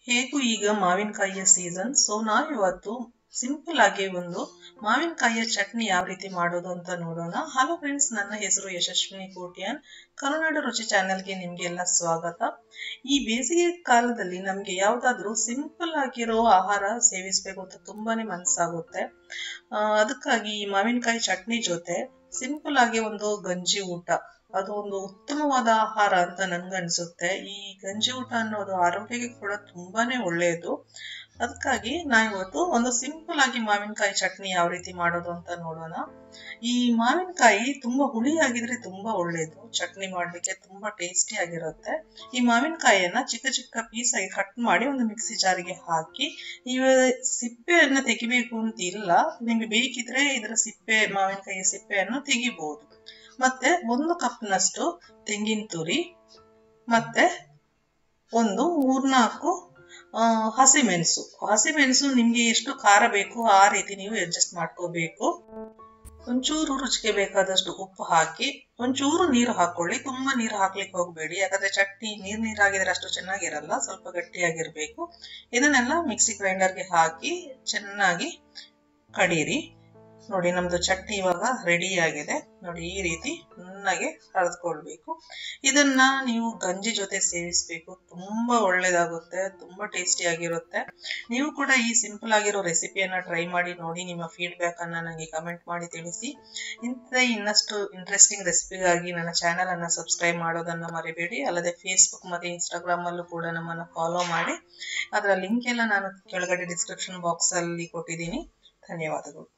ಹೇಗೂ ಈಗ ಮಾವಿನಕಾಯಿಯ ಸೀಸನ್ ಸೊ ನಾವಿವತ್ತು ಸಿಂಪಲ್ ಆಗಿ ಒಂದು ಮಾವಿನಕಾಯಿಯ ಚಟ್ನಿ ಯಾವ ರೀತಿ ಮಾಡೋದು ಅಂತ ನೋಡೋಣ ಹಲೋ ಫ್ರೆಂಡ್ಸ್ ನನ್ನ ಹೆಸರು ಯಶಸ್ವಿನಿ ಕೋಟ್ಯಾನ್ ಕರುನಾಡು ರುಚಿ ಚಾನೆಲ್ಗೆ ನಿಮಗೆಲ್ಲ ಸ್ವಾಗತ ಈ ಬೇಸಿಗೆ ಕಾಲದಲ್ಲಿ ನಮಗೆ ಯಾವುದಾದ್ರೂ ಸಿಂಪಲ್ ಆಗಿರೋ ಆಹಾರ ಸೇವಿಸಬೇಕು ಅಂತ ತುಂಬಾನೇ ಮನಸ್ಸಾಗುತ್ತೆ ಆ, ಅದಕ್ಕಾಗಿ ಈ ಮಾವಿನಕಾಯಿ ಚಟ್ನಿ ಜೊತೆ ಸಿಂಪಲ್ ಆಗಿ ಒಂದು ಗಂಜಿ ಊಟ ಅದು ಒಂದು ಉತ್ತಮವಾದ ಆಹಾರ ಅಂತ ನನ್ಗನ್ಸುತ್ತೆ ಈ ಗಂಜಿ ಊಟ ಅನ್ನೋದು ಆರೋಗ್ಯಕ್ಕೆ ಕೂಡ ತುಂಬಾನೇ ಒಳ್ಳೆಯದು ಅದಕ್ಕಾಗಿ ನಾ ಇವತ್ತು ಒಂದು ಸಿಂಪಲ್ ಆಗಿ ಮಾವಿನಕಾಯಿ ಚಟ್ನಿ ಯಾವ ರೀತಿ ಮಾಡೋದು ಅಂತ ನೋಡೋಣ ಈ ಮಾವಿನಕಾಯಿ ತುಂಬಾ ಹುಳಿ ಆಗಿದ್ರೆ ತುಂಬಾ ಒಳ್ಳೆಯದು ಚಟ್ನಿ ಮಾಡ್ಲಿಕ್ಕೆ ತುಂಬಾ ಟೇಸ್ಟಿ ಆಗಿರುತ್ತೆ ಈ ಮಾವಿನಕಾಯಿಯನ್ನ ಚಿಕ್ಕ ಚಿಕ್ಕ ಪೀಸ್ ಆಗಿ ಕಟ್ ಮಾಡಿ ಒಂದು ಮಿಕ್ಸಿ ಜಾರಿಗೆ ಹಾಕಿ ನೀವು ಸಿಪ್ಪೆಯನ್ನ ತೆಗಿಬೇಕು ಅಂತ ಇಲ್ಲ ನಿಮ್ಗೆ ಬೇಕಿದ್ರೆ ಇದರ ಸಿಪ್ಪೆ ಮಾವಿನಕಾಯಿಯ ಸಿಪ್ಪೆಯನ್ನು ತೆಗಿಬಹುದು ಮತ್ತೆ ಒಂದು ಕಪ್ನಷ್ಟು ತೆಂಗಿನ ತುರಿ ಮತ್ತೆ ಒಂದು ಮೂರ್ನಾಲ್ಕು ಆ, ಹಸಿಮೆಣಸು ಹಸಿಮೆಣಸು ನಿಮ್ಗೆ ಎಷ್ಟು ಖಾರ ಬೇಕು ಆ ರೀತಿ ನೀವು ಅಡ್ಜಸ್ಟ್ ಮಾಡ್ಕೋಬೇಕು ಒಂಚೂರು ರುಚಿಗೆ ಬೇಕಾದಷ್ಟು ಉಪ್ಪು ಹಾಕಿ ಒಂಚೂರು ನೀರು ಹಾಕೊಳ್ಳಿ ತುಂಬಾ ನೀರು ಹಾಕ್ಲಿಕ್ಕೆ ಹೋಗ್ಬೇಡಿ ಯಾಕಂದ್ರೆ ಚಟ್ನಿ ನೀರ್ ನೀರಾಗಿದ್ರೆ ಅಷ್ಟು ಚೆನ್ನಾಗಿರಲ್ಲ ಸ್ವಲ್ಪ ಗಟ್ಟಿಯಾಗಿರ್ಬೇಕು ಇದನ್ನೆಲ್ಲ ಮಿಕ್ಸಿ ಗ್ರೈಂಡರ್ಗೆ ಹಾಕಿ ಚೆನ್ನಾಗಿ ಕಡೀರಿ ನೋಡಿ ನಮ್ದು ಚಟ್ನಿ ಇವಾಗ ರೆಡಿ ಆಗಿದೆ ನೋಡಿ ಈ ರೀತಿ ನುಣ್ಣಗೆ ಕರೆದುಕೊಳ್ಬೇಕು ಇದನ್ನ ನೀವು ಗಂಜಿ ಜೊತೆ ಸೇವಿಸಬೇಕು ತುಂಬಾ ಒಳ್ಳೇದಾಗುತ್ತೆ ತುಂಬಾ ಟೇಸ್ಟಿ ಆಗಿರುತ್ತೆ ನೀವು ಕೂಡ ಈ ಸಿಂಪಲ್ ಆಗಿರೋ ರೆಸಿಪಿಯನ್ನ ಟ್ರೈ ಮಾಡಿ ನೋಡಿ ನಿಮ್ಮ ಫೀಡ್ಬ್ಯಾಕ್ ಅನ್ನ ನನಗೆ ಕಮೆಂಟ್ ಮಾಡಿ ತಿಳಿಸಿ ಇಂಥ ಇನ್ನಷ್ಟು ಇಂಟ್ರೆಸ್ಟಿಂಗ್ ರೆಸಿಪಿಗಾಗಿ ನನ್ನ ಚಾನೆಲ್ ಅನ್ನ ಸಬ್ಸ್ಕ್ರೈಬ್ ಮಾಡೋದನ್ನ ಮರಿಬೇಡಿ ಅಲ್ಲದೆ ಫೇಸ್ಬುಕ್ ಮತ್ತೆ ಇನ್ಸ್ಟಾಗ್ರಾಮ್ ಅಲ್ಲೂ ಕೂಡ ನಮ್ಮನ್ನ ಫಾಲೋ ಮಾಡಿ ಅದರ ಲಿಂಕ್ ಎಲ್ಲ ನಾನು ಕೆಳಗಡೆ ಡಿಸ್ಕ್ರಿಪ್ಷನ್ ಬಾಕ್ಸ್ ಅಲ್ಲಿ ಕೊಟ್ಟಿದ್ದೀನಿ ಧನ್ಯವಾದಗಳು